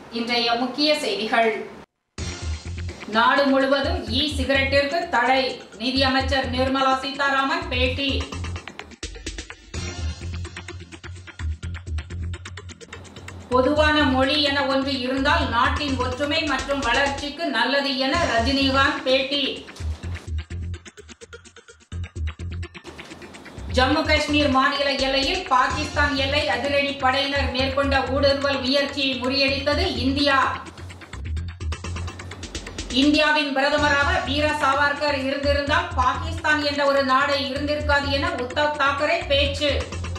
இன்றைய முக்கிய செய்திகள் நாடு முழுவதும் இ சிகரெட்டிற்கு தடை நிதியமைச்சர் நிர்மலா சீதாராமன் பேட்டி பொதுவான மொழி என ஒன்று இருந்தால் நாட்டின் ஒற்றுமை மற்றும் வளர்ச்சிக்கு நல்லது என ரஜினிகாந்த் பேட்டி ஜம்மு காஷ்மீர் மாநில எல்லையில் பாகிஸ்தான் எல்லை அதிரடி படையினர் மேற்கொண்ட ஊடுருவல் முயற்சியை முறியடித்தது இந்தியா இந்தியாவின் பிரதமராக வீர சாவர்கர் இருந்திருந்தால் பாகிஸ்தான் என்ற ஒரு நாடு இருந்திருக்காது என உத்தவ் தாக்கரே பேச்சு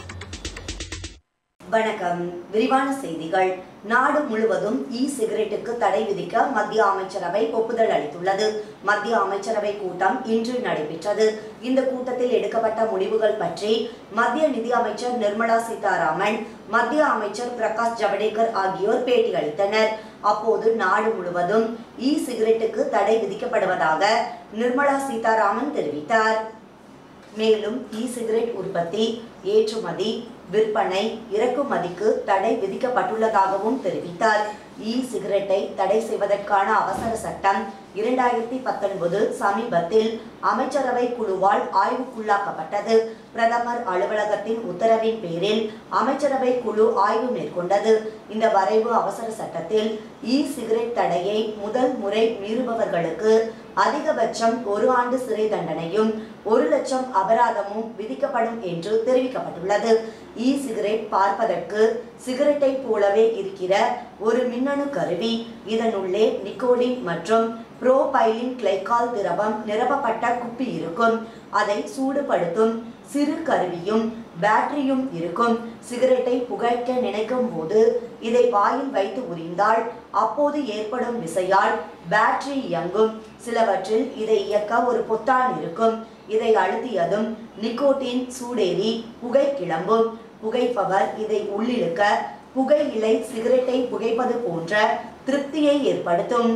வணக்கம் விரிவான செய்திகள் நாடு முழுவதும் இ சிகரெட்டுக்கு தடை விதிக்க மத்திய அமைச்சரவை ஒப்புதல் அளித்துள்ளது மத்திய அமைச்சரவை கூட்டம் இன்று நடைபெற்றது இந்த கூட்டத்தில் எடுக்கப்பட்ட முடிவுகள் பற்றி மத்திய நிதி அமைச்சர் நிர்மலா சீதாராமன் மத்திய அமைச்சர் பிரகாஷ் ஜவடேகர் ஆகியோர் பேட்டி அளித்தனர் அப்போது நாடு முழுவதும் இ சிகரெட்டுக்கு தடை விதிக்கப்படுவதாக நிர்மலா சீதாராமன் தெரிவித்தார் மேலும் இ சிகரெட் உற்பத்தி ஏற்றுமதி விற்பனை இறக்குமதிக்கு தடை விதிக்கப்பட்டுள்ளதாகவும் தெரிவித்தார் இ சிகரெட்டை தடை செய்வதற்கான அவசர சட்டம் இரண்டாயிரத்தி பத்தொன்பது சமீபத்தில் அமைச்சரவை குழுவால் ஆய்வுக்குள்ளாக்கப்பட்டது பிரதமர் அலுவலகத்தின் உத்தரவின் பேரில் அமைச்சரவை குழு ஆய்வு மேற்கொண்டது இந்த வரைவு அவசர சட்டத்தில் இ சிகரெட் தடையை முதல் முறை மீறுபவர்களுக்கு அதிகபட்சம் ஒரு ஆண்டு சிறை தண்டனையும் ஒரு லட்சம் அபராதமும் விதிக்கப்படும் என்று தெரிவிக்கப்பட்டுள்ளது இ சிகரெட் பார்ப்பதற்கு சிகரெட்டை போலவே இருக்கிற ஒரு மின்னணு கருவி இதனுள்ளே நிக்கோடின் மற்றும் புரோபைலின் கிளைகால் திரவம் நிரப்பப்பட்ட குப்பி இருக்கும் அதை சூடுபடுத்தும் சிறு கருவியும் பேட்டரியும் இருக்கும் சிகரெட்டை புகைக்க நினைக்கும் போது இதை வாயில் வைத்து உரிந்தால் அப்போது ஏற்படும் விசையால் பேட்டரி இயங்கும் சிலவற்றில் இதை இயக்க ஒரு பொத்தான் இருக்கும் இதை அழுத்தியதும் நிக்கோட்டின் சூடேறி புகை கிளம்பும் புகைப்பவர் இதை உள்ளிழுக்க புகையிலை சிகரெட்டை புகைப்பது போன்ற திருப்தியை ஏற்படுத்தும்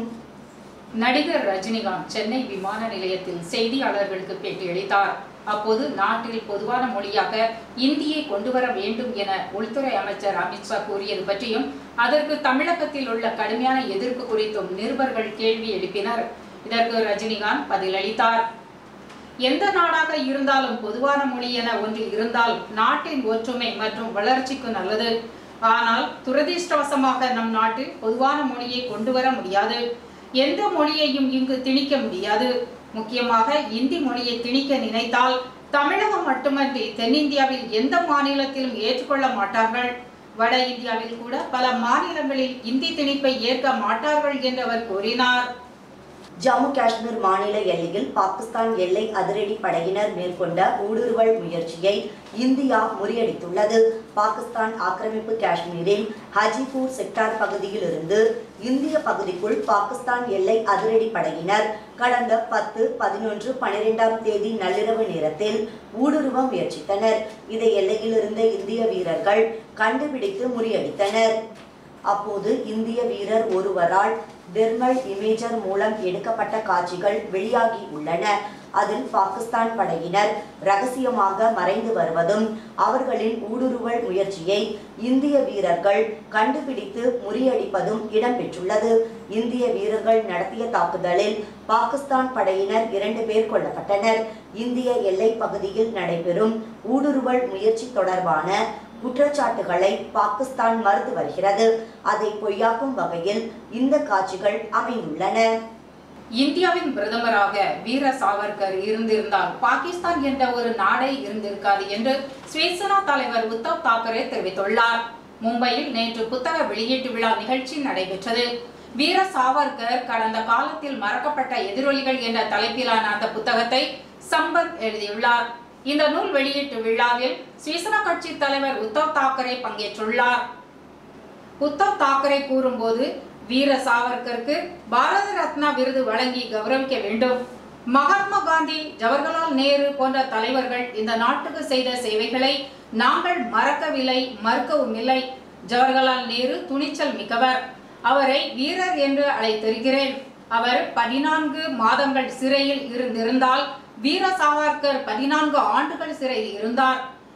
நடிகர் ரஜினிகாந்த் சென்னை விமான நிலையத்தில் செய்தியாளர்களுக்கு பேட்டியளித்தார் அப்போது நாட்டில் பொதுவான மொழியாக இந்தியை கொண்டு வர வேண்டும் என உள்துறை அமைச்சர் அமித்ஷா கூறியது பற்றியும் அதற்கு தமிழகத்தில் உள்ள கடுமையான எதிர்ப்பு குறித்தும் நிருபர்கள் கேள்வி எழுப்பினர் இதற்கு ரஜினிகாந்த் பதிலளித்தார் எந்த நாடாக இருந்தாலும் பொதுவான மொழி என ஒன்று இருந்தால் நாட்டின் ஒற்றுமை மற்றும் வளர்ச்சிக்கு நல்லது ஆனால் துரதிர்ஷ்டவசமாக நம் நாட்டில் பொதுவான மொழியை கொண்டு வர முடியாது எந்த மொழியையும் இங்கு திணிக்க முடியாது முக்கியமாக இந்தி மொழியை திணிக்க நினைத்தால் தமிழகம் மட்டுமன்றி தென்னிந்தியாவில் எந்த மாநிலத்திலும் ஏற்றுக்கொள்ள மாட்டார்கள் வட இந்தியாவில் கூட பல மாநிலங்களில் இந்தி திணிப்பை ஏற்க மாட்டார்கள் என்று அவர் கூறினார் ஜம்மு காஷ்மீர் மாநில எல்லையில் பாகிஸ்தான் எல்லை அதிரடி படையினர் மேற்கொண்ட ஊடுருவல் முயற்சியை இந்தியா முறியடித்துள்ளது பாகிஸ்தான் ஆக்கிரமிப்பு காஷ்மீரின் ஹஜிபூர் செக்டார் பகுதியில் இருந்து இந்திய பகுதிக்குள் பாகிஸ்தான் எல்லை அதிரடி படையினர் கடந்த பத்து பதினொன்று பனிரெண்டாம் தேதி நள்ளிரவு நேரத்தில் ஊடுருவ முயற்சித்தனர் இதை எல்லையில் இருந்த இந்திய வீரர்கள் கண்டுபிடித்து முறியடித்தனர் அப்போது இந்திய வீரர் ஒருவரால் தெர்மல் இமேஜர் மூலம் எடுக்கப்பட்ட காட்சிகள் வெளியாகி உள்ளன அதில் பாகிஸ்தான் படையினர் ரகசியமாக மறைந்து வருவதும் அவர்களின் ஊடுருவல் முயற்சியை இந்திய வீரர்கள் கண்டுபிடித்து முறியடிப்பதும் இடம்பெற்றுள்ளது இந்திய வீரர்கள் நடத்திய தாக்குதலில் பாகிஸ்தான் படையினர் இரண்டு பேர் கொல்லப்பட்டனர் இந்திய எல்லை பகுதியில் நடைபெறும் ஊடுருவல் முயற்சி தொடர்பான குற்றச்சாட்டுகளை பாகிஸ்தான் மறுத்து வருகிறது அதை பொய்யாக்கும் வகையில் இந்த காட்சிகள் அமைந்துள்ளன இந்தியாவின் பிரதமராக வீர சாவர்கர் இருந்திருந்தால் பாகிஸ்தான் என்ற ஒரு நாடே இருந்திருக்காது என்று சிவசேனா தலைவர் உத்தவ் தாக்கரே தெரிவித்துள்ளார் மும்பையில் நேற்று புத்தக வெளியீட்டு விழா நிகழ்ச்சி நடைபெற்றது வீர சாவர்கர் கடந்த காலத்தில் மறக்கப்பட்ட எதிரொலிகள் என்ற தலைப்பிலான அந்த புத்தகத்தை சம்பத் எழுதியுள்ளார் இந்த நூல் வெளியீட்டு விழாவில் சிவசேனா கட்சி தலைவர் உத்தவ் தாக்கரே பங்கேற்றுள்ளார் உத்தவ் தாக்கரே கூறும்போது வீர சாவர்கருக்கு பாரத ரத்னா விருது வழங்கி கௌரவிக்க வேண்டும் மகாத்மா காந்தி ஜவஹர்லால் நேரு போன்ற தலைவர்கள் இந்த நாட்டுக்கு செய்த சேவைகளை நாங்கள் மறக்கவில்லை மறுக்கவும் இல்லை ஜவஹர்லால் நேரு துணிச்சல் மிக்கவர் அவரை வீரர் என்று அழைத்திருக்கிறேன் அவர் பதினான்கு மாதங்கள் சிறையில் இருந்திருந்தால் வீர சாவர்கர் பதினான்கு ஆண்டுகள் சிறையில் இருந்தார்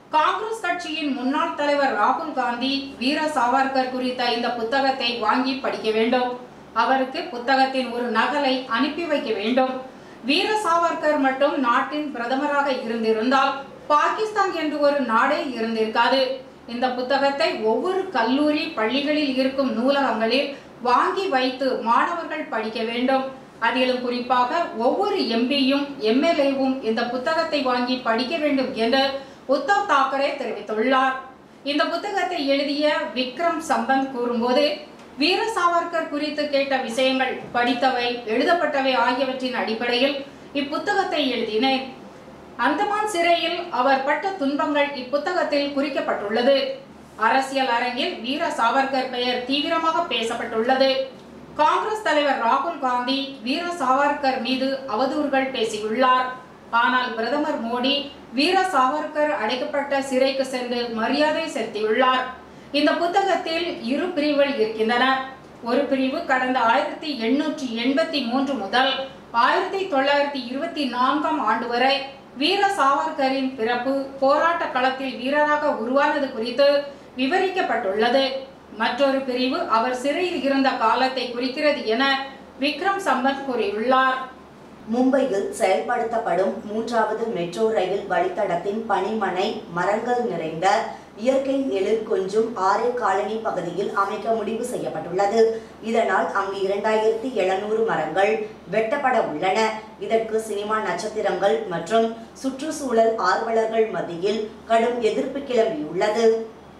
காங்கிரஸ் கட்சியின் முன்னாள் தலைவர் ராகுல் காந்தி வீர சாவர்கர் குறித்த இந்த புத்தகத்தை வாங்கி படிக்க வேண்டும் அவருக்கு புத்தகத்தின் ஒரு நகலை அனுப்பி வைக்க வேண்டும் வீர சாவர்கர் மட்டும் நாட்டின் பிரதமராக இருந்திருந்தால் பாகிஸ்தான் என்று ஒரு நாடே இருந்திருக்காது இந்த புத்தகத்தை ஒவ்வொரு கல்லூரி பள்ளிகளில் இருக்கும் நூலகங்களில் வாங்கி வைத்து மாணவர்கள் படிக்க வேண்டும் அதிலும் குறிப்பாக ஒவ்வொரு எம்பியும் எம்எல்ஏவும் இந்த புத்தகத்தை வாங்கி படிக்க வேண்டும் என்று உத்தவ் தாக்கரே தெரிவித்துள்ளார் இந்த புத்தகத்தை எழுதிய விக்ரம் சம்பந்த் கூறும்போது வீர சாவர்கர் குறித்து கேட்ட விஷயங்கள் படித்தவை எழுதப்பட்டவை ஆகியவற்றின் அடிப்படையில் இப்புத்தகத்தை எழுதினேன் அந்தமான் சிறையில் அவர் பட்ட துன்பங்கள் இப்புத்தகத்தில் குறிக்கப்பட்டுள்ளது அரசியல் அரங்கில் வீர சாவர்கர் பெயர் தீவிரமாக பேசப்பட்டுள்ளது காங்கிரஸ் தலைவர் ராகுல் காந்தி வீர சாவர்கர் மீது அவதூறுகள் பேசியுள்ளார் ஆனால் பிரதமர் மோடி வீர சாவர்கர் அடைக்கப்பட்ட சிறைக்கு சென்று மரியாதை செலுத்தியுள்ளார் இந்த புத்தகத்தில் இரு பிரிவுகள் இருக்கின்றன ஒரு பிரிவு கடந்த ஆயிரத்தி எண்ணூற்றி எண்பத்தி மூன்று முதல் ஆயிரத்தி தொள்ளாயிரத்தி இருபத்தி நான்காம் ஆண்டு வரை வீர சாவர்கரின் பிறப்பு போராட்ட களத்தில் வீரராக உருவானது குறித்து விவரிக்கப்பட்டுள்ளது மற்றொரு பிரிவு அவர் சிறையில் இருந்த காலத்தை குறிக்கிறது என விக்ரம் சம்பத் கூறியுள்ளார் மும்பையில் செயல்படுத்தப்படும் மூன்றாவது மெட்ரோ ரயில் வழித்தடத்தின் பனிமனை மரங்கள் நிறைந்த இயற்கை எழில் கொஞ்சும் ஆரே காலனி பகுதியில் அமைக்க முடிவு செய்யப்பட்டுள்ளது இதனால் அங்கு இரண்டாயிரத்தி எழுநூறு மரங்கள் வெட்டப்பட உள்ளன இதற்கு சினிமா நட்சத்திரங்கள் மற்றும் சுற்றுச்சூழல் ஆர்வலர்கள் மத்தியில் கடும் எதிர்ப்பு கிளம்பியுள்ளது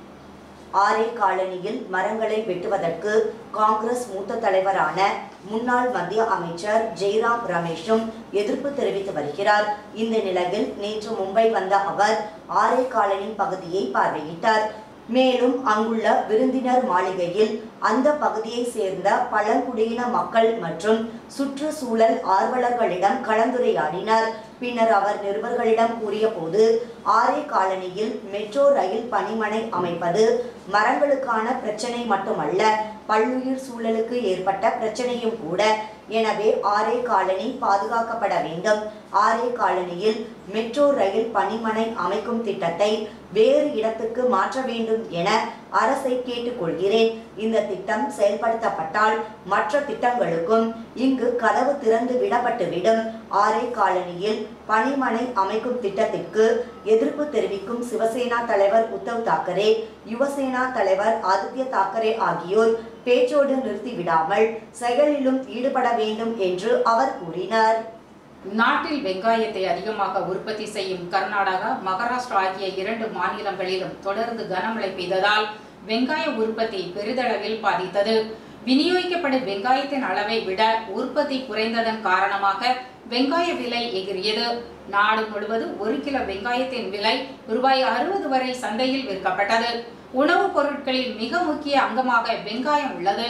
ஆரே காலனியில் மரங்களை வெட்டுவதற்கு காங்கிரஸ் மூத்த தலைவரான முன்னாள் மத்திய அமைச்சர் ஜெய்ராம் ரமேஷும் எதிர்ப்பு தெரிவித்து வருகிறார் இந்த நிலையில் நேற்று மும்பை வந்த அவர் ஆரே காலனி பகுதியை பார்வையிட்டார் மேலும் அங்குள்ள விருந்தினர் மாளிகையில் அந்த பகுதியை சேர்ந்த பழங்குடியின மக்கள் மற்றும் சுற்றுச்சூழல் ஆர்வலர்களிடம் கலந்துரையாடினார் பின்னர் அவர் நிருபர்களிடம் கூறிய போது ஆரே காலனியில் மெட்ரோ ரயில் பணிமனை அமைப்பது மரங்களுக்கான பிரச்சனை மட்டுமல்ல பல்லுயிர் சூழலுக்கு ஏற்பட்ட பிரச்சனையும் கூட எனவே ஆரே காலனி பாதுகாக்கப்பட வேண்டும் ஆரே காலனியில் மெட்ரோ ரயில் பணிமனை அமைக்கும் திட்டத்தை வேறு இடத்துக்கு மாற்ற வேண்டும் என அரசை கேட்டுக்கொள்கிறேன் இந்த திட்டம் செயல்படுத்தப்பட்டால் மற்ற திட்டங்களுக்கும் இங்கு கதவு திறந்து விடப்பட்டுவிடும் ஆரே காலனியில் பணிமனை அமைக்கும் திட்டத்திற்கு எதிர்ப்பு தெரிவிக்கும் சிவசேனா தலைவர் உத்தவ் தாக்கரே யுவசேனா தலைவர் ஆதித்ய தாக்கரே ஆகியோர் பேச்சோடு நிறுத்திவிடாமல் செயலிலும் ஈடுபட வேண்டும் என்று அவர் கூறினார் நாட்டில் வெங்காயத்தை அதிகமாக உற்பத்தி செய்யும் கர்நாடகா மகாராஷ்டிரா ஆகிய இரண்டு மாநிலங்களிலும் தொடர்ந்து கனமழை பெய்ததால் வெங்காய உற்பத்தி பெரிதளவில் பாதித்தது விநியோகிக்கப்படும் வெங்காயத்தின் அளவை விட உற்பத்தி குறைந்ததன் காரணமாக வெங்காய விலை எகிரியது நாடு முழுவதும் ஒரு கிலோ வெங்காயத்தின் விலை ரூபாய் அறுபது வரை சந்தையில் விற்கப்பட்டது உணவுப் பொருட்களில் மிக முக்கிய அங்கமாக வெங்காயம் உள்ளது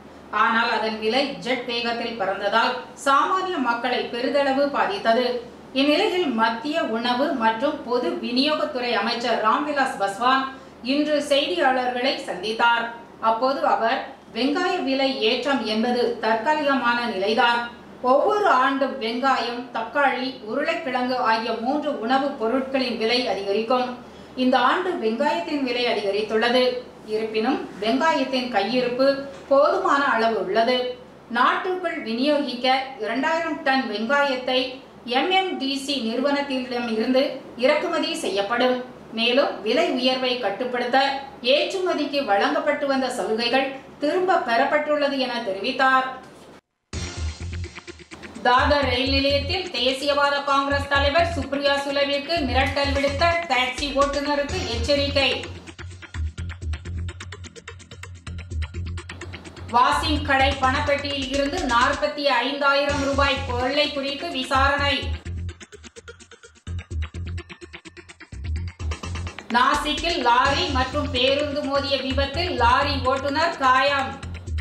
ஆனால் அதன் விலை ஜெட் வேகத்தில் பறந்ததால் சாமானிய மக்களை பெரிதளவு பாதித்தது இந்நிலையில் மத்திய உணவு மற்றும் பொது விநியோகத்துறை அமைச்சர் ராம்விலாஸ் பஸ்வான் இன்று செய்தியாளர்களை சந்தித்தார் அப்போது அவர் வெங்காய விலை ஏற்றம் என்பது தற்காலிகமான நிலைதான் ஒவ்வொரு ஆண்டும் வெங்காயம் தக்காளி உருளைக்கிழங்கு ஆகிய மூன்று உணவுப் பொருட்களின் விலை அதிகரிக்கும் இந்த ஆண்டு வெங்காயத்தின் விலை அதிகரித்துள்ளது இருப்பினும் வெங்காயத்தின் கையிருப்பு போதுமான அளவு உள்ளது நாட்டுக்குள் விநியோகிக்க இரண்டாயிரம் டன் வெங்காயத்தை எம்எம்டிசி நிறுவனத்திடம் இருந்து இறக்குமதி செய்யப்படும் மேலும் விலை உயர்வை கட்டுப்படுத்த ஏற்றுமதிக்கு வழங்கப்பட்டு வந்த சலுகைகள் திரும்ப பெறப்பட்டுள்ளது என தெரிவித்தார் தாதர் ரயில் நிலையத்தில் தேசியவாத காங்கிரஸ் தலைவர் சுப்ரியா சுலேவிற்கு மிரட்டல் விடுத்த டாக்ஸி ஓட்டுநருக்கு எச்சரிக்கை வாஷிங் கடை பணப்பெட்டியில் இருந்து நாற்பத்தி ஐந்தாயிரம் ரூபாய் கொள்ளை குறித்து விசாரணை நாசிக்கில் லாரி மற்றும் பேருந்து மோதிய விபத்தில் லாரி ஓட்டுநர் காயம்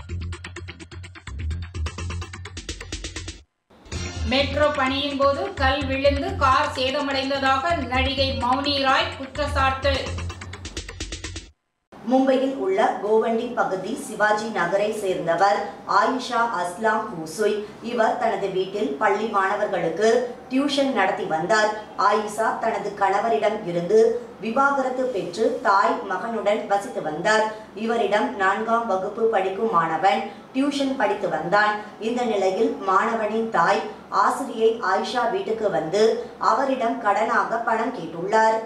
மெட்ரோ பணியின் போது கல் விழுந்து கார் சேதமடைந்ததாக நடிகை மௌனி ராய் குற்றச்சாட்டு மும்பையில் உள்ள கோவண்டி பகுதி சிவாஜி நகரை சேர்ந்தவர் ஆயிஷா அஸ்லாம் ஹூசுய் இவர் தனது வீட்டில் பள்ளி மாணவர்களுக்கு டியூஷன் நடத்தி வந்தார் ஆயிஷா தனது கணவரிடம் இருந்து விவாகரத்து பெற்று தாய் மகனுடன் வசித்து வந்தார் இவரிடம் நான்காம் வகுப்பு படிக்கும் மாணவன் டியூஷன் படித்து வந்தான் இந்த நிலையில் மாணவனின் தாய் ஆசிரியை ஆயிஷா வீட்டுக்கு வந்து அவரிடம் கடனாக பணம் கேட்டுள்ளார்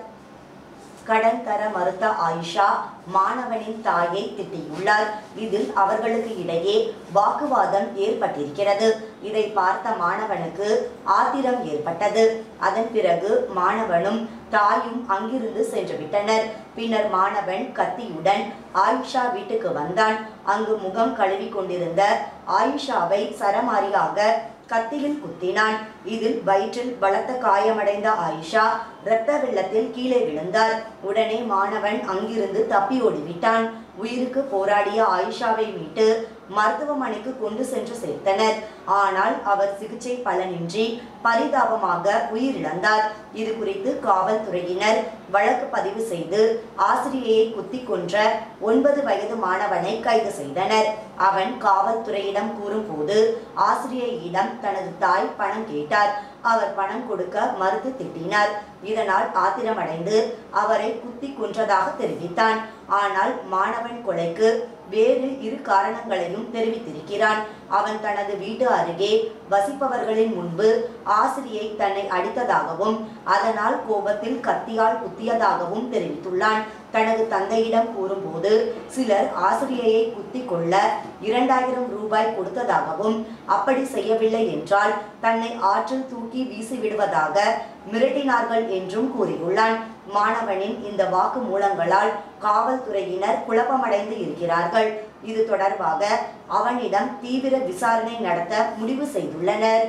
கடன் தர மறுத்த ஆயிஷா மாணவனின் தாயை திட்டியுள்ளார் இதில் அவர்களுக்கு இடையே வாக்குவாதம் ஏற்பட்டிருக்கிறது இதை பார்த்த மாணவனுக்கு ஆத்திரம் ஏற்பட்டது அதன் பிறகு மாணவனும் தாயும் அங்கிருந்து சென்று விட்டனர் பின்னர் மாணவன் கத்தியுடன் ஆயிஷா வீட்டுக்கு வந்தான் அங்கு முகம் கழுவி கொண்டிருந்த ஆயிஷாவை சரமாரியாக கத்தியில் குத்தினான் இதில் வயிற்றில் பலத்த காயமடைந்த ஆயிஷா இரத்த வெள்ளத்தில் கீழே விழுந்தார் உடனே மாணவன் அங்கிருந்து தப்பி ஓடிவிட்டான் உயிருக்கு போராடிய ஆயிஷாவை மீட்டு மருத்துவமனைக்கு கொண்டு சென்று சேர்த்தனர் ஆனால் அவர் சிகிச்சை பலனின்றி பரிதாபமாக உயிரிழந்தார் இது குறித்து காவல்துறையினர் வழக்கு பதிவு செய்து ஆசிரியையை குத்தி கொன்ற ஒன்பது வயது மாணவனை கைது செய்தனர் அவன் காவல்துறையிடம் கூறும்போது ஆசிரியையிடம் தனது தாய் பணம் கேட்டார் அவர் பணம் கொடுக்க மறுத்து திட்டினார் இதனால் ஆத்திரமடைந்து அவரை குத்தி கொன்றதாக தெரிவித்தான் ஆனால் மாணவன் கொலைக்கு வேறு இரு காரணங்களையும் தெரிவித்திருக்கிறான் அவன் தனது வீட்டு அருகே வசிப்பவர்களின் முன்பு ஆசிரியை தன்னை அடித்ததாகவும் அதனால் கோபத்தில் கத்தியால் குத்தியதாகவும் தெரிவித்துள்ளான் தனது தந்தையிடம் கூறும்போது சிலர் ஆசிரியையை குத்தி கொள்ள இரண்டாயிரம் ரூபாய் கொடுத்ததாகவும் அப்படி செய்யவில்லை என்றால் தன்னை ஆற்றில் தூக்கி வீசி விடுவதாக மிரட்டினார்கள் என்றும் கூறியுள்ளான் மாணவனின் இந்த வாக்கு மூலங்களால் காவல்துறையினர் குழப்பமடைந்து இருக்கிறார்கள் இது தொடர்பாக அவனிடம் தீவிர விசாரணை நடத்த முடிவு செய்துள்ளனர்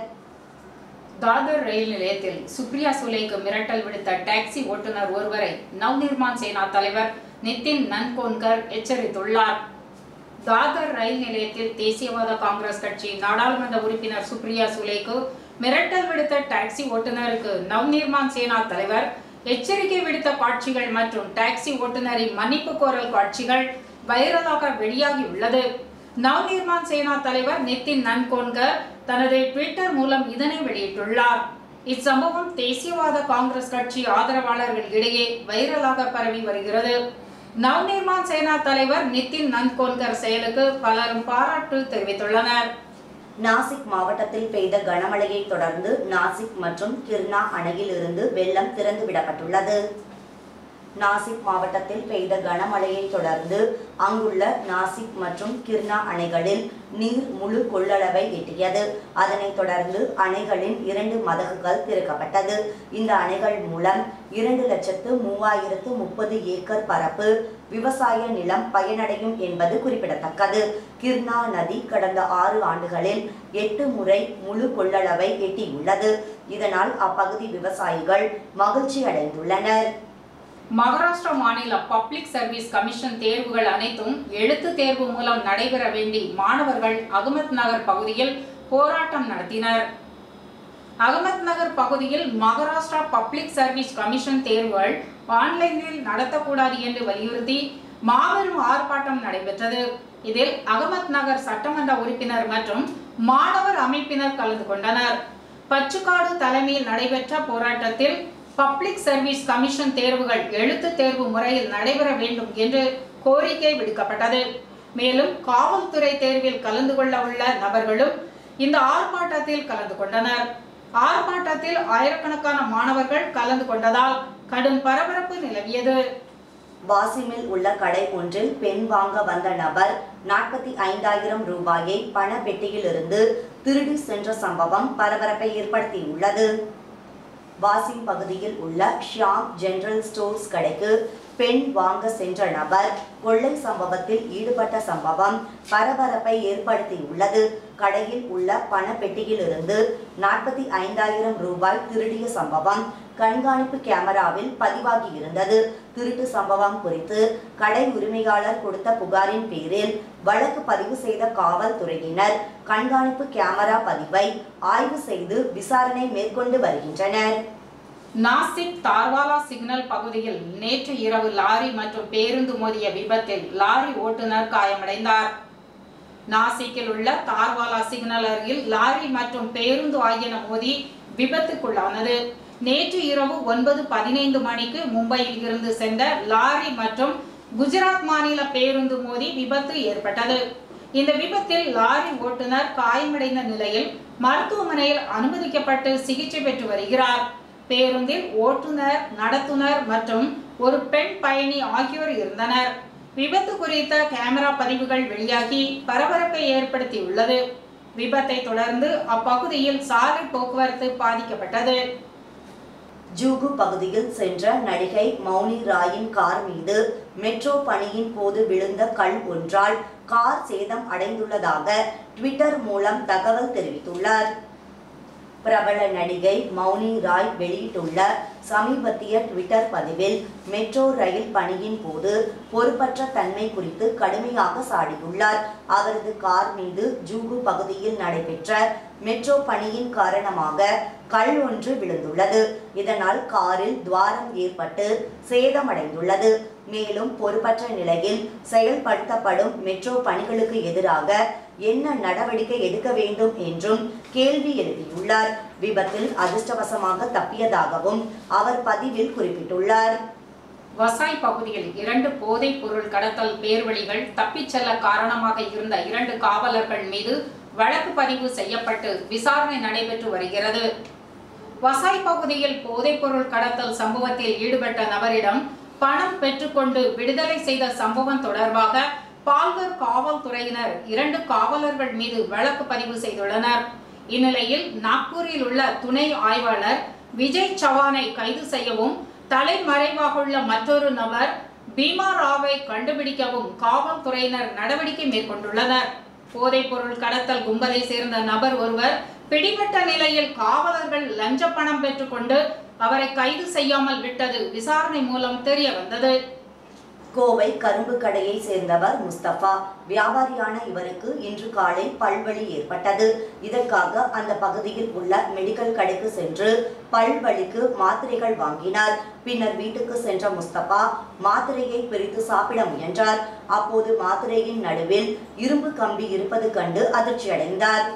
தாதர் ரயில் நிலையத்தில் சுப்ரியா சுலேக்கு மிரட்டல் விடுத்த டாக்ஸி ஓட்டுநர் ஒருவரை நவ்நிர்மான் சேனா தலைவர் நிதின் நன்கோன்கர் எச்சரித்துள்ளார் தாதர் ரயில் நிலையத்தில் தேசியவாத காங்கிரஸ் கட்சி நாடாளுமன்ற உறுப்பினர் சுப்ரியா சுலேக்கு மிரட்டல் விடுத்த டாக்ஸி ஓட்டுநருக்கு நவ்நிர்மான் சேனா தலைவர் எச்சரிக்கை விடுத்த காட்சிகள் மற்றும் டாக்ஸி ஓட்டுநரின் மன்னிப்பு கோரல் காட்சிகள் வைரலாக வெளியாகியுள்ளது நவ்நிர்மான் சேனா தலைவர் நிதின் நன்கோன்கர் தனது ட்விட்டர் மூலம் இதனை வெளியிட்டுள்ளார் இச்சம்பவம் தேசியவாத காங்கிரஸ் கட்சி ஆதரவாளர்கள் இடையே வைரலாக பரவி வருகிறது நவ்நிர்மான் சேனா தலைவர் நிதின் நன்கோன்கர் செயலுக்கு பலரும் பாராட்டு தெரிவித்துள்ளனர் நாசிக் மாவட்டத்தில் பெய்த கனமழையை தொடர்ந்து நாசிக் மற்றும் கிர்னா அணையில் இருந்து வெள்ளம் திறந்து விடப்பட்டுள்ளது நாசிக் மாவட்டத்தில் பெய்த கனமழையை தொடர்ந்து அங்குள்ள நாசிக் மற்றும் கிர்னா அணைகளில் நீர் முழு கொள்ளளவை எட்டியது அதனைத் தொடர்ந்து அணைகளின் இரண்டு மதகுகள் திறக்கப்பட்டது இந்த அணைகள் மூலம் இரண்டு லட்சத்து மூவாயிரத்து முப்பது ஏக்கர் பரப்பு விவசாய நிலம் பயனடையும் என்பது குறிப்பிடத்தக்கது கிர்னா நதி கடந்த ஆறு ஆண்டுகளில் எட்டு முறை முழு கொள்ளளவை எட்டியுள்ளது இதனால் அப்பகுதி விவசாயிகள் மகிழ்ச்சி அடைந்துள்ளனர் மகாராஷ்டிரா மாநில பப்ளிக் சர்வீஸ் கமிஷன் தேர்வுகள் அனைத்தும் எழுத்து தேர்வு மூலம் நடைபெற வேண்டி மாணவர்கள் அகமத் நகர் பகுதியில் போராட்டம் நடத்தினர் அகமத் நகர் பகுதியில் மகாராஷ்டிரா பப்ளிக் சர்வீஸ் கமிஷன் தேர்வுகள் ஆன்லைனில் நடத்தக்கூடாது என்று வலியுறுத்தி மாபெரும் ஆர்ப்பாட்டம் நடைபெற்றது இதில் அகமத் நகர் சட்டமன்ற உறுப்பினர் மற்றும் மாணவர் அமைப்பினர் கலந்து கொண்டனர் பச்சுக்காடு தலைமையில் நடைபெற்ற போராட்டத்தில் பப்ளிக் சர்வீஸ் கமிஷன் தேர்வுகள் எழுத்து தேர்வு முறையில் நடைபெற வேண்டும் என்று கோரிக்கை விடுக்கப்பட்டது மேலும் காவல்துறை தேர்வில் கலந்து கொள்ள உள்ள நபர்களும் இந்த ஆர்ப்பாட்டத்தில் கலந்து கொண்டனர் ஆர்ப்பாட்டத்தில் ஆயிரக்கணக்கான மாணவர்கள் கலந்து கொண்டதால் கடும் பரபரப்பு நிலவியது வாசிமில் உள்ள கடை ஒன்றில் பெண் வாங்க வந்த நபர் நாற்பத்தி ஐந்தாயிரம் ரூபாயை பண பெட்டியிலிருந்து திருடி சென்ற சம்பவம் பரபரப்பை ஏற்படுத்தியுள்ளது வாசிம் பகுதியில் உள்ள ஷியாம் ஜெனரல் ஸ்டோர்ஸ் கடைக்கு பெண் வாங்க சென்ற நபர் கொள்ளை சம்பவத்தில் ஈடுபட்ட சம்பவம் பரபரப்பை ஏற்படுத்தியுள்ளது கடையில் உள்ள பணப்பெட்டியிலிருந்து நாற்பத்தி ஐந்தாயிரம் ரூபாய் திருடிய சம்பவம் கண்காணிப்பு கேமராவில் பதிவாகி இருந்தது திருட்டு சம்பவம் குறித்து கடை உரிமையாளர் கொடுத்த புகாரின் பேரில் வழக்கு பதிவு செய்த காவல்துறையினர் கண்காணிப்பு கேமரா பதிவை ஆய்வு செய்து விசாரணை மேற்கொண்டு வருகின்றனர் நாசிக் தார்வாலா சிக்னல் பகுதியில் நேற்று இரவு லாரி மற்றும் பேருந்து மோதிய விபத்தில் லாரி ஓட்டுநர் காயமடைந்தார் நாசிக்கில் உள்ள தார்வாலா சிக்னல் அருகில் லாரி மற்றும் பேருந்து ஆகியன மோதி விபத்துக்குள்ளானது நேற்று இரவு ஒன்பது பதினைந்து மணிக்கு மும்பையில் இருந்து சென்ற லாரி மற்றும் குஜராத் மாநில பேருந்து மோதி விபத்து ஏற்பட்டது இந்த விபத்தில் லாரி ஓட்டுநர் காயமடைந்த நிலையில் மருத்துவமனையில் அனுமதிக்கப்பட்டு சிகிச்சை பெற்று வருகிறார் பேருந்தில் ஓட்டுநர் நடத்துனர் மற்றும் ஒரு பெண் பயணி ஆகியோர் இருந்தனர் விபத்து குறித்த கேமரா பதிவுகள் வெளியாகி பரபரப்பை ஏற்படுத்தியுள்ளது விபத்தை தொடர்ந்து அப்பகுதியில் சாலை போக்குவரத்து பாதிக்கப்பட்டது ஜூகு பகுதியில் சென்ற நடிகை மௌனி ராயின் கார் மீது மெட்ரோ பணியின் போது விழுந்த கல் ஒன்றால் கார் சேதம் அடைந்துள்ளதாக ட்விட்டர் மூலம் தகவல் தெரிவித்துள்ளார் பிரபல நடிகை மௌனி ராய் வெளியிட்டுள்ள சமீபத்திய ட்விட்டர் பதிவில் மெட்ரோ ரயில் பணியின் போது பொறுப்பற்ற தன்மை குறித்து கடுமையாக சாடியுள்ளார் அவரது கார் மீது ஜூகு பகுதியில் நடைபெற்ற மெட்ரோ பணியின் காரணமாக கல் ஒன்று விழுந்துள்ளது இதனால் காரில் துவாரம் ஏற்பட்டு சேதமடைந்துள்ளது மேலும் பொறுப்பற்ற நிலையில் செயல்படுத்தப்படும் மெட்ரோ பணிகளுக்கு எதிராக என்ன நடவடிக்கை எடுக்க வேண்டும் என்றும் கேள்வி எழுப்பியுள்ளார் விபத்தில் அதிர்ஷ்டவசமாக தப்பியதாகவும் அவர் பதிவில் குறிப்பிட்டுள்ளார் வசாய் பகுதியில் இரண்டு போதைப் பொருள் கடத்தல் பேர்வழிகள் தப்பிச் செல்ல காரணமாக இருந்த இரண்டு காவலர்கள் மீது வழக்கு பதிவு செய்யப்பட்டு விசாரணை நடைபெற்று வருகிறது வசாய் பகுதியில் போதைப் பொருள் கடத்தல் சம்பவத்தில் ஈடுபட்ட நபரிடம் பணம் பெற்றுக்கொண்டு விடுதலை செய்த சம்பவம் தொடர்பாக பால்கர் காவல்துறையினர் இரண்டு காவலர்கள் மீது வழக்கு பதிவு செய்துள்ளனர் இந்நிலையில் நாக்பூரில் உள்ள துணை ஆய்வாளர் விஜய் சவானை கைது செய்யவும் தலைமறைவாக உள்ள மற்றொரு நபர் பீமா ராவை கண்டுபிடிக்கவும் காவல்துறையினர் நடவடிக்கை மேற்கொண்டுள்ளனர் போதைப் பொருள் கடத்தல் கும்பலை சேர்ந்த நபர் ஒருவர் பிடிபட்ட நிலையில் காவலர்கள் லஞ்ச பணம் பெற்றுக்கொண்டு அவரை கைது செய்யாமல் விட்டது விசாரணை மூலம் தெரிய வந்தது கோவை கரும்பு கடையை சேர்ந்தவர் முஸ்தபா வியாபாரியான இவருக்கு இன்று காலை பல்வலி ஏற்பட்டது இதற்காக அந்த பகுதியில் உள்ள மெடிக்கல் கடைக்கு சென்று பல்வலிக்கு மாத்திரைகள் வாங்கினார் பின்னர் வீட்டுக்கு சென்ற முஸ்தபா மாத்திரையை பிரித்து சாப்பிட முயன்றார் அப்போது மாத்திரையின் நடுவில் இரும்பு கம்பி இருப்பது கண்டு அதிர்ச்சியடைந்தார்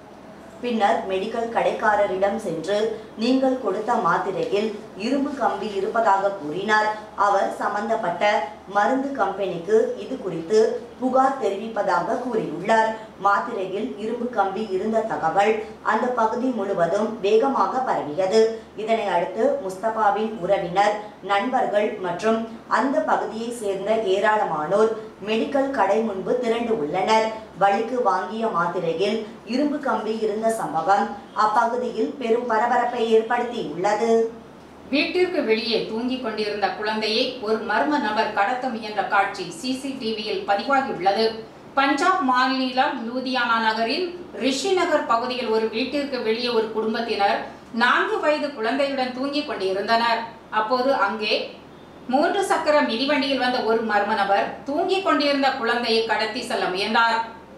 பின்னர் மெடிக்கல் கடைக்காரரிடம் சென்று நீங்கள் கொடுத்த மாத்திரையில் இரும்பு கம்பி இருப்பதாக கூறினார் அவர் சம்பந்தப்பட்ட மருந்து கம்பெனிக்கு இது குறித்து புகார் தெரிவிப்பதாக கூறியுள்ளார் மாத்திரையில் இரும்பு கம்பி இருந்த தகவல் அந்த பகுதி முழுவதும் வேகமாக பரவியது இதனை அடுத்து முஸ்தபாவின் உறவினர் நண்பர்கள் மற்றும் அந்த பகுதியை சேர்ந்த ஏராளமானோர் மெடிக்கல் கடை முன்பு திரண்டு உள்ளனர் வலிக்கு வாங்கிய மாத்திரையில் இரும்பு கம்பி இருந்த சம்பவம் அப்பகுதியில் பெரும் பரபரப்பை ஏற்படுத்தியுள்ளது வீட்டிற்கு வெளியே தூங்கிக் கொண்டிருந்த குழந்தையை ஒரு மர்ம நபர் கடத்த முயன்ற காட்சி சிசிடிவியில் பதிவாகியுள்ளது பஞ்சாப் மாநிலம் லூதியானா நகரின் ரிஷி நகர் பகுதியில் ஒரு வீட்டிற்கு வெளியே ஒரு குடும்பத்தினர் நான்கு வயது குழந்தையுடன் தூங்கிக் கொண்டிருந்தனர் அப்போது அங்கே மூன்று சக்கர மிதிவண்டியில் வந்த ஒரு மர்ம நபர் தூங்கிக் கொண்டிருந்த குழந்தையை கடத்தி செல்ல முயன்றார்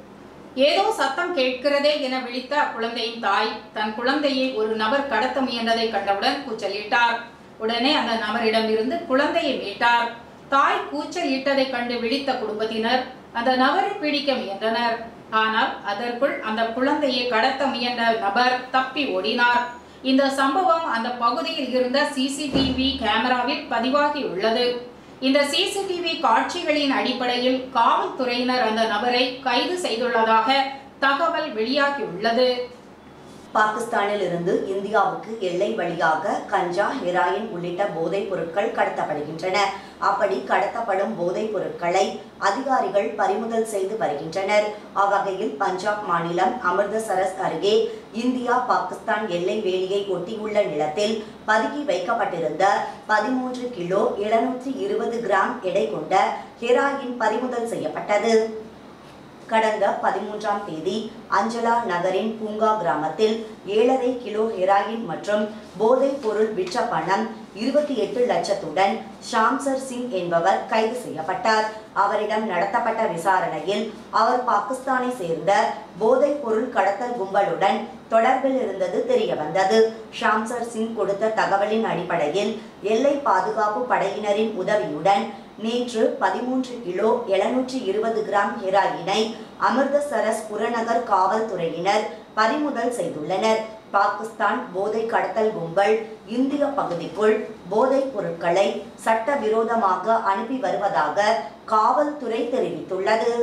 ஏதோ சத்தம் கேட்கிறதே என விழித்த அக்குழந்தையின் தாய் தன் குழந்தையை ஒரு நபர் கடத்த முயன்றதை கண்டவுடன் கூச்சலிட்டார் உடனே அந்த நபரிடம் இருந்து குழந்தையை மீட்டார் தாய் கூச்சல் இட்டதை கண்டு விழித்த குடும்பத்தினர் அந்த நபரை பிடிக்க முயன்றனர் ஆனால் அதற்குள் அந்த குழந்தையை கடத்த முயன்ற நபர் தப்பி ஓடினார் இந்த சம்பவம் அந்த பகுதியில் இருந்த சிசிடிவி கேமராவில் பதிவாகி உள்ளது இந்த சிசிடிவி காட்சிகளின் அடிப்படையில் காவல்துறையினர் அந்த நபரை கைது செய்துள்ளதாக தகவல் வெளியாகியுள்ளது பாகிஸ்தானில் இருந்து இந்தியாவுக்கு எல்லை வழியாக கஞ்சா ஹெராயின் உள்ளிட்ட போதைப் பொருட்கள் கடத்தப்படுகின்றன அப்படி கடத்தப்படும் போதைப் பொருட்களை அதிகாரிகள் பறிமுதல் செய்து வருகின்றனர் அவ்வகையில் பஞ்சாப் மாநிலம் அமிர்தசரஸ் அருகே இந்தியா பாகிஸ்தான் எல்லை வேலியை ஒட்டியுள்ள நிலத்தில் பதுக்கி வைக்கப்பட்டிருந்த பதிமூன்று கிலோ எழுநூற்றி இருபது கிராம் எடை கொண்ட ஹெராயின் பறிமுதல் செய்யப்பட்டது கடந்த பதிமூன்றாம் தேதி அஞ்சலா நகரின் பூங்கா கிராமத்தில் ஏழரை கிலோ ஹெராயின் மற்றும் போதைப் பொருள் விற்ற பணம் இருபத்தி எட்டு லட்சத்துடன் ஷாம்சர் சிங் என்பவர் கைது செய்யப்பட்டார் அவரிடம் நடத்தப்பட்ட விசாரணையில் அவர் பாகிஸ்தானை சேர்ந்த போதைப் பொருள் கடத்தல் கும்பலுடன் தொடர்பில் இருந்தது தெரிய வந்தது ஷாம்சர் சிங் கொடுத்த தகவலின் அடிப்படையில் எல்லை பாதுகாப்பு படையினரின் உதவியுடன் நேற்று பதிமூன்று கிலோ எழுநூற்றி இருபது கிராம் ஹெராயினை அமிர்தசரஸ் புறநகர் காவல்துறையினர் பறிமுதல் செய்துள்ளனர் பாகிஸ்தான் போதை கடத்தல் கும்பல் இந்திய பகுதிக்குள் போதைப் பொருட்களை சட்டவிரோதமாக அனுப்பி வருவதாக காவல்துறை தெரிவித்துள்ளது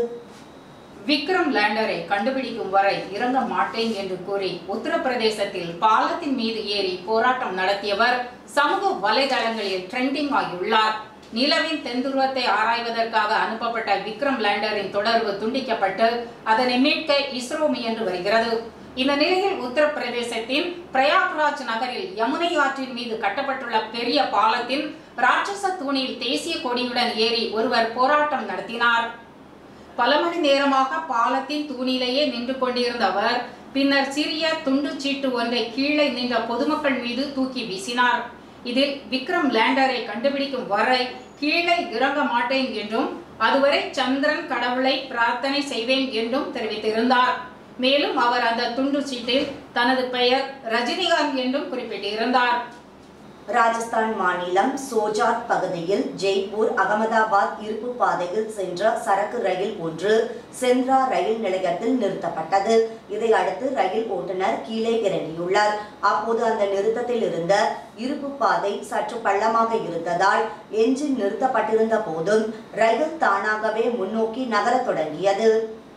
விக்ரம் லேண்டரை கண்டுபிடிக்கும் வரை இறங்க மாட்டேன் என்று கூறி உத்தரப்பிரதேசத்தில் பாலத்தின் மீது ஏறி போராட்டம் நடத்தியவர் சமூக வலைதளங்களில் ட்ரெண்டிங் ஆகியுள்ளார் நிலவின் தென்துருவத்தை ஆராய்வதற்காக அனுப்பப்பட்ட விக்ரம் லேண்டரின் தொடர்பு துண்டிக்கப்பட்டு அதனை மீட்க இஸ்ரோ முயன்று வருகிறது இந்த நிலையில் உத்தரப்பிரதேசத்தின் பிரயாக்ராஜ் நகரில் யமுனை ஆற்றின் மீது கட்டப்பட்டுள்ள பெரிய பாலத்தின் ராட்சச தூணில் தேசிய கொடியுடன் ஏறி ஒருவர் போராட்டம் நடத்தினார் பல மணி நேரமாக பாலத்தின் தூணிலேயே நின்று கொண்டிருந்த அவர் பின்னர் சிறிய துண்டு சீட்டு ஒன்றை கீழே நின்ற பொதுமக்கள் மீது தூக்கி வீசினார் இதில் விக்ரம் லேண்டரை கண்டுபிடிக்கும் வரை கீழே இறங்க மாட்டேன் என்றும் அதுவரை சந்திரன் கடவுளை பிரார்த்தனை செய்வேன் என்றும் தெரிவித்திருந்தார் மேலும் அவர் அந்த துண்டு சீட்டில் தனது பெயர் ரஜினிகாந்த் என்றும் குறிப்பிட்டிருந்தார் ராஜஸ்தான் மாநிலம் சோஜாத் பகுதியில் ஜெய்ப்பூர் அகமதாபாத் இருப்பு பாதையில் சென்ற சரக்கு ரயில் ஒன்று சென்ட்ரா ரயில் நிலையத்தில் நிறுத்தப்பட்டது இதை அடுத்து ரயில் ஓட்டுநர் கீழே இறங்கியுள்ளார் அப்போது அந்த நிறுத்தத்தில் இருந்த இருப்பு பாதை சற்று பள்ளமாக இருந்ததால் என்ஜின் நிறுத்தப்பட்டிருந்த போதும் ரயில் தானாகவே முன்னோக்கி நகரத் தொடங்கியது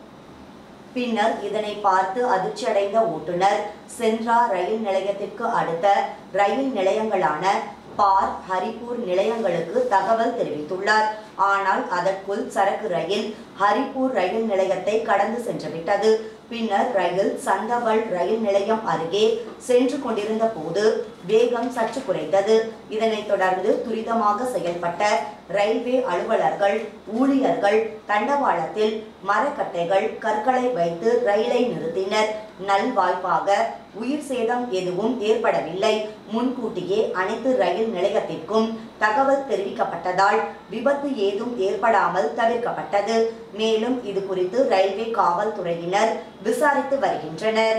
பின்னர் இதனை பார்த்து அதிர்ச்சியடைந்த ஓட்டுநர் சென்ட்ரா ரயில் நிலையத்திற்கு அடுத்த ரயில் நிலையங்களான பார் ஹரிப்பூர் நிலையங்களுக்கு தகவல் தெரிவித்துள்ளார் ஆனால் அதற்குள் சரக்கு ரயில் ஹரிப்பூர் ரயில் நிலையத்தை கடந்து சென்றுவிட்டது பின்னர் ரயில் சந்தவல் ரயில் நிலையம் அருகே சென்று கொண்டிருந்த போது வேகம் சற்று குறைந்தது இதனைத் தொடர்ந்து துரிதமாக செயல்பட்ட ரயில்வே அலுவலர்கள் ஊழியர்கள் தண்டவாளத்தில் மரக்கட்டைகள் கற்களை வைத்து ரயிலை நிறுத்தினர் நல்வாய்ப்பாக உயிர் சேதம் எதுவும் ஏற்படவில்லை முன்கூட்டியே அனைத்து ரயில் நிலையத்திற்கும் தகவல் தெரிவிக்கப்பட்டதால் விபத்து ஏதும் ஏற்படாமல் தவிர்க்கப்பட்டது மேலும் இது குறித்து ரயில்வே காவல்துறையினர் விசாரித்து வருகின்றனர்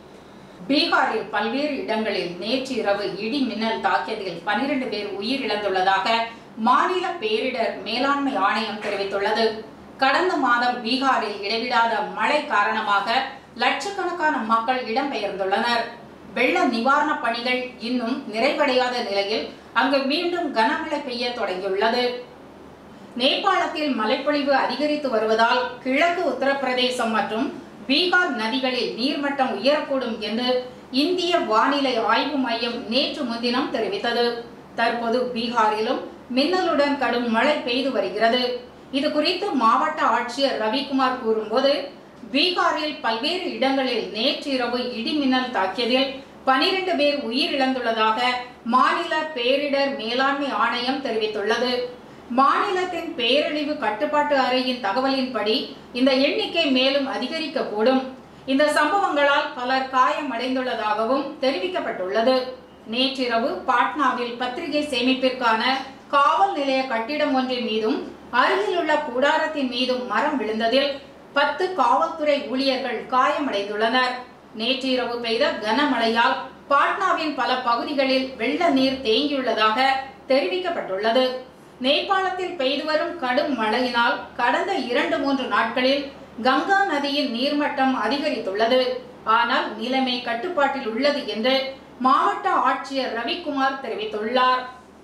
பீகாரில் பல்வேறு இடங்களில் நேற்று இரவு இடி மின்னல் தாக்கியதில் பனிரெண்டு பேர் உயிரிழந்துள்ளதாக மாநில பேரிடர் மேலாண்மை ஆணையம் தெரிவித்துள்ளது கடந்த மாதம் பீகாரில் இடைவிடாத மழை காரணமாக லட்சக்கணக்கான மக்கள் இடம்பெயர்ந்துள்ளனர் வெள்ள நிவாரணப் பணிகள் இன்னும் நிறைவடையாத நிலையில் அங்கு மீண்டும் கனமழை பெய்ய தொடங்கியுள்ளது நேபாளத்தில் மழைப்பொழிவு அதிகரித்து வருவதால் கிழக்கு உத்தரப்பிரதேசம் மற்றும் பீகார் நதிகளில் நீர்மட்டம் உயரக்கூடும் என்று இந்திய வானிலை ஆய்வு மையம் நேற்று முன்தினம் தெரிவித்தது தற்போது பீகாரிலும் மின்னலுடன் கடும் மழை பெய்து வருகிறது இது குறித்து மாவட்ட ஆட்சியர் ரவிக்குமார் கூறும்போது பீகாரில் பல்வேறு இடங்களில் நேற்றிரவு இடி மின்னல் தாக்கியதில் பனிரெண்டு பேர் உயிரிழந்துள்ளதாக மாநில பேரிடர் மேலாண்மை ஆணையம் தெரிவித்துள்ளது மாநிலத்தின் பேரழிவு கட்டுப்பாட்டு அறையின் தகவலின்படி இந்த எண்ணிக்கை மேலும் அதிகரிக்கக்கூடும் இந்த சம்பவங்களால் பலர் காயமடைந்துள்ளதாகவும் தெரிவிக்கப்பட்டுள்ளது நேற்றிரவு பாட்னாவில் பத்திரிகை சேமிப்பிற்கான காவல் நிலைய கட்டிடம் ஒன்றின் மீதும் அருகிலுள்ள கூடாரத்தின் மீதும் மரம் விழுந்ததில் பத்து காவல்துறை ஊழியர்கள் காயமடைந்துள்ளனர் நேற்றிரவு பெய்த கனமழையால் பாட்னாவின் பல பகுதிகளில் வெள்ள நீர் தேங்கியுள்ளதாக தெரிவிக்கப்பட்டுள்ளது நேபாளத்தில் பெய்து வரும் கடும் மழையினால் கடந்த இரண்டு மூன்று நாட்களில் கங்கா நதியின் நீர்மட்டம் அதிகரித்துள்ளது ஆனால் நிலைமை கட்டுப்பாட்டில் உள்ளது என்று மாவட்ட ஆட்சியர் ரவிக்குமார் தெரிவித்துள்ளார்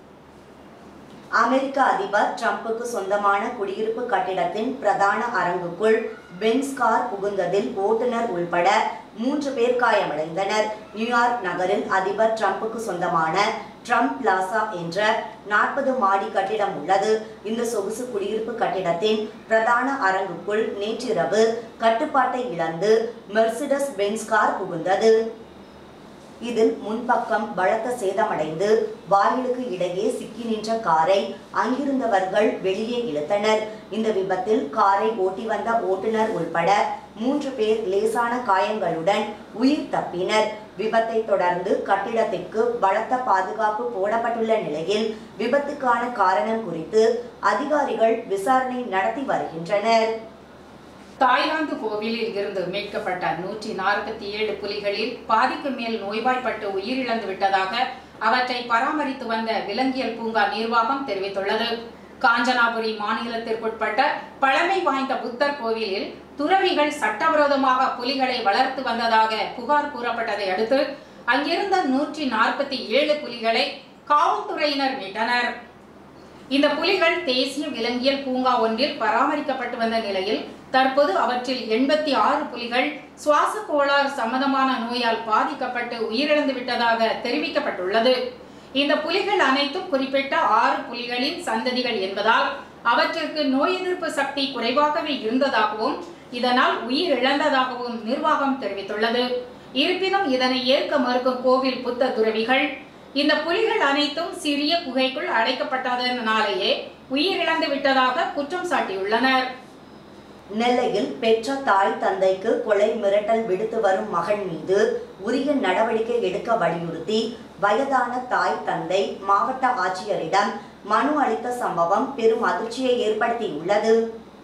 அமெரிக்க அதிபர் ட்ரம்புக்கு சொந்தமான குடியிருப்பு கட்டிடத்தின் பிரதான அரங்குக்குள் பென்ஸ் கார் புகுந்ததில் ஓட்டுநர் உள்பட மூன்று பேர் காயமடைந்தனர் நியூயார்க் நகரில் அதிபர் ட்ரம்புக்கு சொந்தமான ட்ரம்ப் பிளாசா என்ற நாற்பது மாடி கட்டிடம் உள்ளது இந்த சொகுசு குடியிருப்பு கட்டிடத்தின் பிரதான அரங்குக்குள் நேற்றிரவு கட்டுப்பாட்டை இழந்து மெர்சிடஸ் பென்ஸ் கார் புகுந்தது இதில் முன்பக்கம் பலத்த சேதமடைந்து வாயிலுக்கு இடையே சிக்கி நின்ற காரை அங்கிருந்தவர்கள் வெளியே இழுத்தனர் இந்த விபத்தில் காரை ஓட்டி வந்த ஓட்டுநர் உள்பட மூன்று பேர் லேசான காயங்களுடன் உயிர் தப்பினர் விபத்தை தொடர்ந்து கட்டிடத்திற்கு பலத்த பாதுகாப்பு போடப்பட்டுள்ள நிலையில் விபத்துக்கான காரணம் குறித்து அதிகாரிகள் விசாரணை நடத்தி வருகின்றனர் தாய்லாந்து கோவிலில் இருந்து மீட்கப்பட்ட நூற்றி நாற்பத்தி ஏழு புலிகளில் பாதிக்கு மேல் நோய்வாய்ப்பட்டு உயிரிழந்து விட்டதாக அவற்றை பராமரித்து வந்த விலங்கியல் பூங்கா நிர்வாகம் தெரிவித்துள்ளது காஞ்சனாபுரி மாநிலத்திற்குட்பட்ட பழமை வாய்ந்த புத்தர் கோவிலில் துறவிகள் சட்டவிரோதமாக புலிகளை வளர்த்து வந்ததாக புகார் கூறப்பட்டதை அடுத்து அங்கிருந்த நூற்றி நாற்பத்தி ஏழு புலிகளை காவல்துறையினர் மீட்டனர் இந்த புலிகள் தேசிய விலங்கியல் பூங்கா ஒன்றில் பராமரிக்கப்பட்டு வந்த நிலையில் தற்போது அவற்றில் எண்பத்தி ஆறு புலிகள் சுவாச கோளாறு சம்பந்தமான நோயால் பாதிக்கப்பட்டு உயிரிழந்து விட்டதாக தெரிவிக்கப்பட்டுள்ளது இந்த புலிகள் அனைத்தும் குறிப்பிட்ட ஆறு புலிகளின் சந்ததிகள் என்பதால் அவற்றிற்கு நோய் எதிர்ப்பு சக்தி குறைவாகவே இருந்ததாகவும் இதனால் உயிரிழந்ததாகவும் நிர்வாகம் தெரிவித்துள்ளது இருப்பினும் இதனை ஏற்க மறுக்கும் கோவில் புத்த துறவிகள் இந்த புலிகள் அனைத்தும் சிறிய குகைக்குள் அடைக்கப்பட்டதனாலேயே உயிரிழந்து விட்டதாக குற்றம் சாட்டியுள்ளனர் நெல்லையில் பெற்ற தாய் தந்தைக்கு கொலை மிரட்டல் விடுத்து வரும் மகன் மீது உரிய நடவடிக்கை எடுக்க வலியுறுத்தி வயதான தாய் தந்தை மாவட்ட ஆட்சியரிடம் மனு அளித்த சம்பவம் பெரும் அதிர்ச்சியை ஏற்படுத்தியுள்ளது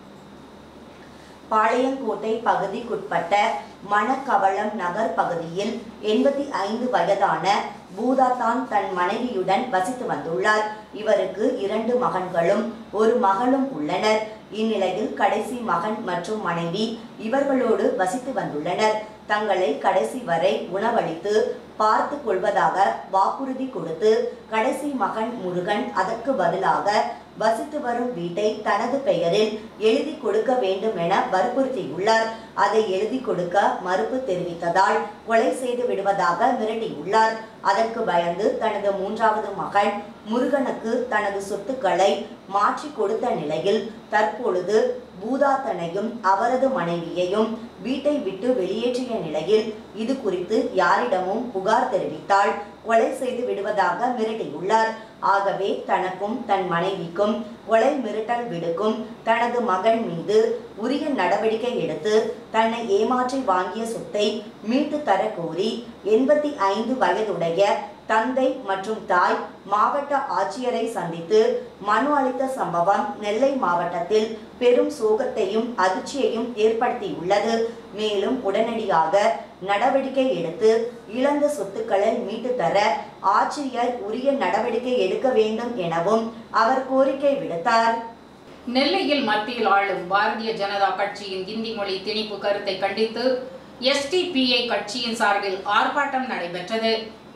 பாளையங்கோட்டை பகுதிக்குட்பட்ட மணக்கவளம் நகர் பகுதியில் எண்பத்தி ஐந்து வயதான பூதாதான் தன் மனைவியுடன் வசித்து வந்துள்ளார் இவருக்கு இரண்டு மகன்களும் ஒரு மகளும் உள்ளனர் இந்நிலையில் கடைசி மகன் மற்றும் மனைவி இவர்களோடு வசித்து வந்துள்ளனர் தங்களை கடைசி வரை உணவளித்து பார்த்து கொள்வதாக வாக்குறுதி கொடுத்து கடைசி மகன் முருகன் அதற்கு பதிலாக வசித்து வரும் வீட்டை தனது பெயரில் எழுதி கொடுக்க வேண்டும் என வற்புறுத்தியுள்ளார் அதை எழுதி கொடுக்க மறுப்பு தெரிவித்ததால் கொலை செய்து விடுவதாக மிரட்டியுள்ளார் அதற்கு பயந்து தனது மூன்றாவது மகன் முருகனுக்கு தனது சொத்துக்களை மாற்றி கொடுத்த நிலையில் தற்பொழுது பூதாத்தனையும் அவரது மனைவியையும் வீட்டை விட்டு வெளியேற்றிய நிலையில் இது குறித்து யாரிடமும் புகார் தெரிவித்தால் கொலை செய்து விடுவதாக மிரட்டியுள்ளார் ஆகவே தனக்கும் தன் மனைவிக்கும் கொலை மிரட்டல் விடுக்கும் தனது மகன் மீது உரிய நடவடிக்கை எடுத்து தன்னை ஏமாற்றி வாங்கிய சொத்தை மீட்டு தர கோரி எண்பத்தி ஐந்து வயதுடைய தந்தை மற்றும் தாய் மாவட்ட ஆட்சியரை சந்தித்து மனு அளித்த சம்பவம் நெல்லை மாவட்டத்தில் பெரும் சோகத்தையும் அதிர்ச்சியையும் ஏற்படுத்தியுள்ளது மேலும் உடனடியாக நடவடிக்கை எடுத்து இழந்த சொத்துக்களை மீட்டு தர ஆட்சியர் உரிய நடவடிக்கை எடுக்க வேண்டும் எனவும் அவர் கோரிக்கை விடுத்தார் நெல்லையில் மத்தியில் ஆளும் பாரதிய ஜனதா கட்சியின் இந்தி மொழி திணிப்பு கருத்தை கண்டித்து எஸ்டிபிஐ கட்சியின் சார்பில் ஆர்ப்பாட்டம் நடைபெற்றது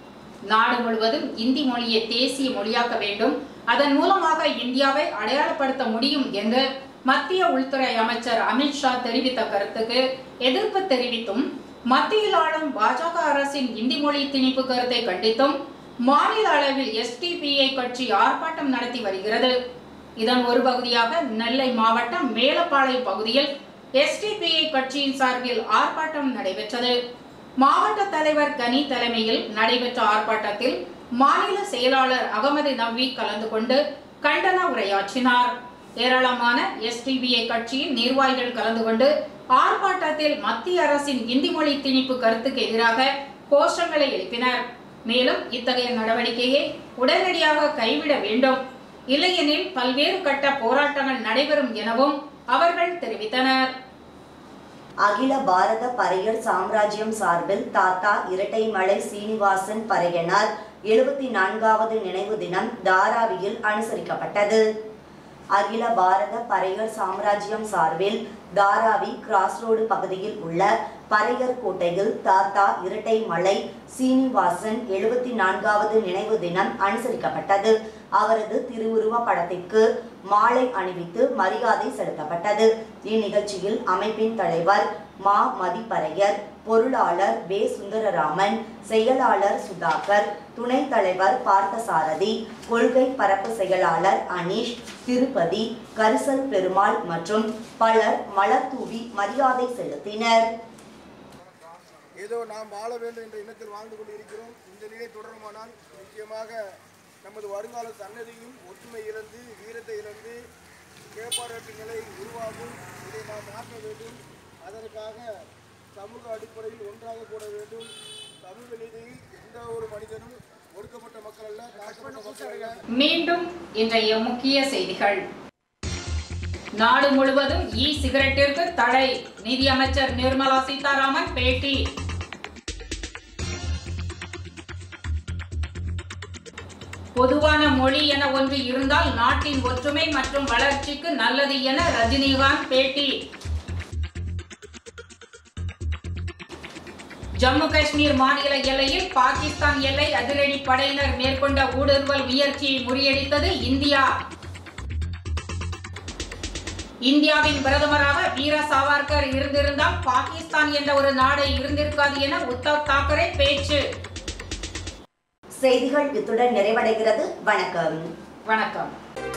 நாடு முழுவதும் இந்தி மொழியை தேசிய மொழியாக்க வேண்டும் அதன் மூலமாக இந்தியாவை அடையாளப்படுத்த முடியும் என்று மத்திய உள்துறை அமைச்சர் அமித்ஷா தெரிவித்த கருத்துக்கு எதிர்ப்பு தெரிவித்தும் மத்தியில் ஆளும் பாஜக அரசின் இந்தி மொழி திணிப்பு கருத்தை கண்டித்தும் மாநில அளவில் எஸ்டிபிஐ கட்சி ஆர்ப்பாட்டம் நடத்தி வருகிறது இதன் ஒரு பகுதியாக நெல்லை மாவட்டம் மேலப்பாளையம் பகுதியில் எஸ்டிபிஐ கட்சியின் சார்பில் ஆர்ப்பாட்டம் நடைபெற்றது மாவட்ட தலைவர் கனி தலைமையில் நடைபெற்ற ஆர்ப்பாட்டத்தில் மாநில செயலாளர் அகமது நவ்வி கலந்து கொண்டு கண்டன உரையாற்றினார் ஏராளமான எஸ்டிபிஐ கட்சியின் நிர்வாகிகள் கலந்து கொண்டு ஆர்ப்பாட்டத்தில் மத்திய அரசின் இந்தி மொழி திணிப்பு கருத்துக்கு எதிராக கோஷங்களை எழுப்பினர் மேலும் இத்தகைய நடவடிக்கையை உடனடியாக கைவிட வேண்டும் இல்லையெனில் பல்வேறு கட்ட போராட்டங்கள் நடைபெறும் எனவும் அவர்கள் தெரிவித்தனர் அகில பாரத பறையர் சாம்ராஜ்யம் சார்பில் தாத்தா இரட்டைமலை சீனிவாசன் பறையனார் எழுபத்தி நான்காவது நினைவு தினம் தாராவியில் அனுசரிக்கப்பட்டது அகில பாரத பறையர் சாம்ராஜ்யம் சார்பில் தாராவி கிராஸ் ரோடு பகுதியில் உள்ள பறையர் கோட்டையில் தாத்தா இரட்டைமலை சீனிவாசன் எழுபத்தி நான்காவது நினைவு தினம் அனுசரிக்கப்பட்டது அவரது திருவுருவ படத்திற்கு மாலை அணிவித்து மரியாதை செலுத்தப்பட்டது இந்நிகழ்ச்சியில் அமைப்பின் தலைவர் மா மதிப்பறையர் பொருளாளர் வே சுந்தரராமன் செயலாளர் சுதாகர் துணைத் தலைவர் பார்த்தசாரதி கொள்கை பரப்பு செயலாளர் அனீஷ் திருப்பதி கரிசல் பெருமாள் மற்றும் பலர் மலர் தூவி மரியாதை செலுத்தினர் ஏதோ நாம் வாழ வேண்டும் என்ற எண்ணத்தில் வாழ்ந்து கொண்டிருக்கிறோம் இந்த நிலை தொடருமானால் நிச்சயமாக நமது வருங்கால சன்னதியும் ஒற்றுமை இழந்து வீரத்தை இழந்து கேப்பாரற்ற நிலை உருவாகும் இதை நாம் மாற்ற வேண்டும் அதற்காக சமூக அடிப்படையில் ஒன்றாக கூட வேண்டும் சமூக நீதியில் எந்த ஒரு மனிதனும் ஒடுக்கப்பட்ட மக்கள் அல்ல தாழ்த்தப்பட்ட மக்கள் அல்ல மீண்டும் இன்றைய முக்கிய செய்திகள் நாடு முழுவதும் இ சிகரெட்டிற்கு தடை நிதியமைச்சர் நிர்மலா சீதாராமன் பேட்டி பொதுவான மொழி என ஒன்று இருந்தால் நாட்டின் ஒற்றுமை மற்றும் வளர்ச்சிக்கு நல்லது என ரஜினிகாந்த் பேட்டி ஜம்மு காஷ்மீர் மாநில எல்லையில் பாகிஸ்தான் எல்லை அதிரடி படையினர் மேற்கொண்ட ஊடுருவல் முயற்சியை முறியடித்தது இந்தியா இந்தியாவின் பிரதமராக வீர சாவர்கர் இருந்திருந்தால் பாகிஸ்தான் என்ற ஒரு நாடு இருந்திருக்காது என உத்தவ் தாக்கரே பேச்சு செய்திகள் இத்துடன் நிறைவடைகிறது வணக்கம் வணக்கம்